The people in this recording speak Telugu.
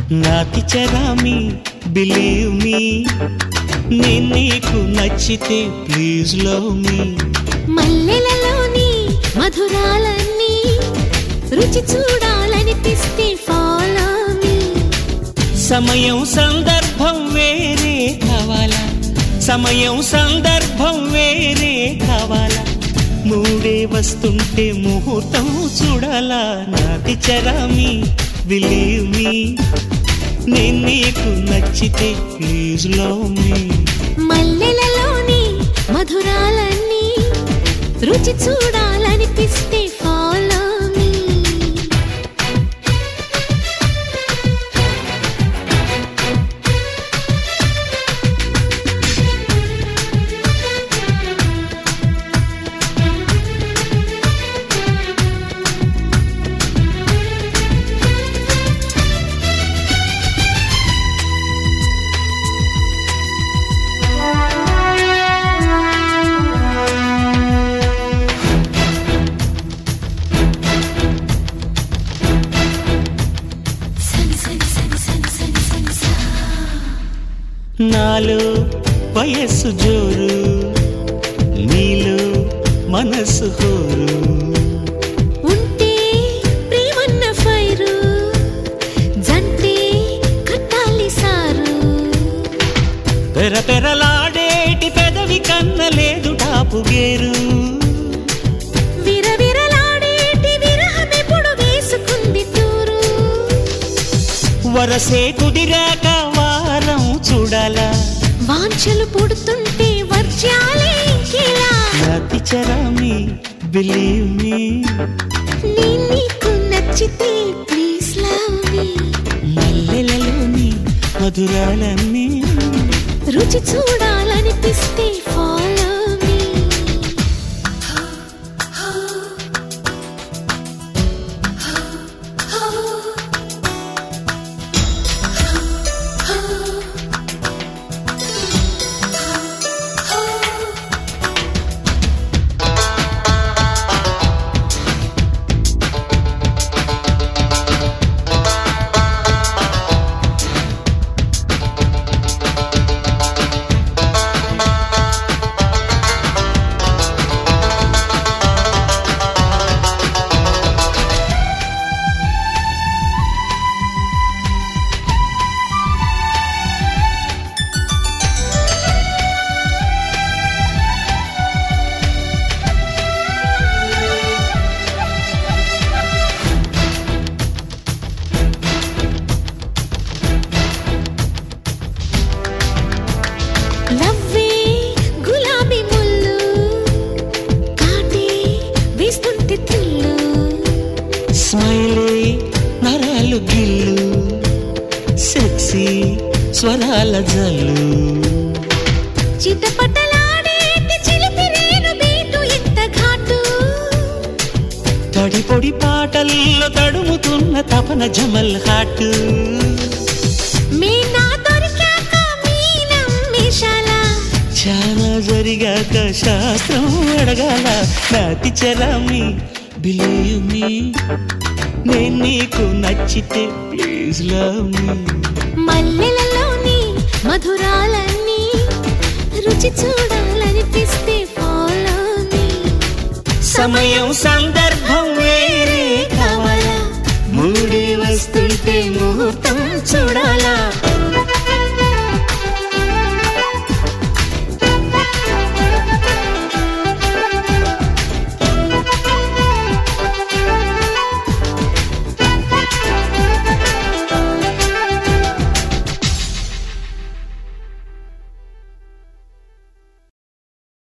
నాతి చరామి బిలీవ్ మీ నేను నీకు నచ్చితే ప్లీజ్ లవ్ మీ మల్లెలలోని మధురాలన్నీ రుచి చూడాలనిపిస్తే ఫాలో మీ సమయం సందర్భం వేరే కావాలా సమయం సందర్భం వేరే కావాలా మూడే వస్తుంటే ముహూర్తం చూడాలా నాటి చరామి బిలీవ్ మీ నేను నీకు నచ్చితే ప్లీజ్ లవ్ మీ మల్లెలలోని మధురాలన్నీ రుచి చూడాలనిపిస్తే ఫాలో మీ సని సని సని సని సని సని సా నాలో వయస్సు జోరు నీలో మనసు హోరు ఉంటే ప్రేమన్న ఫైరు జంటే కట్టాలి సారు పెర పెరలాడేటి పెదవి కన్న లేదు టాపు గేరు విరవిరలాడేటి విరహమెప్పుడు వేసుకుంది తూరు వరసే కుదిరాక వారం చూడాలా వాంఛలు పుడుతుంటే వర్జాలే ఇంకెలా నాతి చరామి బిలీవ్ మీ నీ నీకు నచ్చితే ప్లీజ్ లవ్ మీ మల్లెలలోని మధురాలన్నీ రుచి చూడాలనిపిస్తే ఫాలో మీ లవ్వే గులాబీ ముళ్ళు కాటే వేస్తుంటే తిల్లు స్మైలే నరాలు గిల్లు సెక్సీ స్వరాల జల్లు చిటపటలాడేటి చిలిపి రేణు బీటు ఎంత ఘాటు తడి పొడి పాటల్లో తడుముతున్న తపన జమల్ హాట్ మీనా దొరికాక మీనం మిషాల చాలా జరిగాక శాస్త్రం అడగాల నాతి చరామి బిలీవ్ మీ నేను నీకు నచ్చితే ప్లీజ్ లవ్ మీ మల్లెలలోని మధురాలన్నీ రుచి చూడాలనిపిస్తే ఫాలో మీ సమయం సందర్భం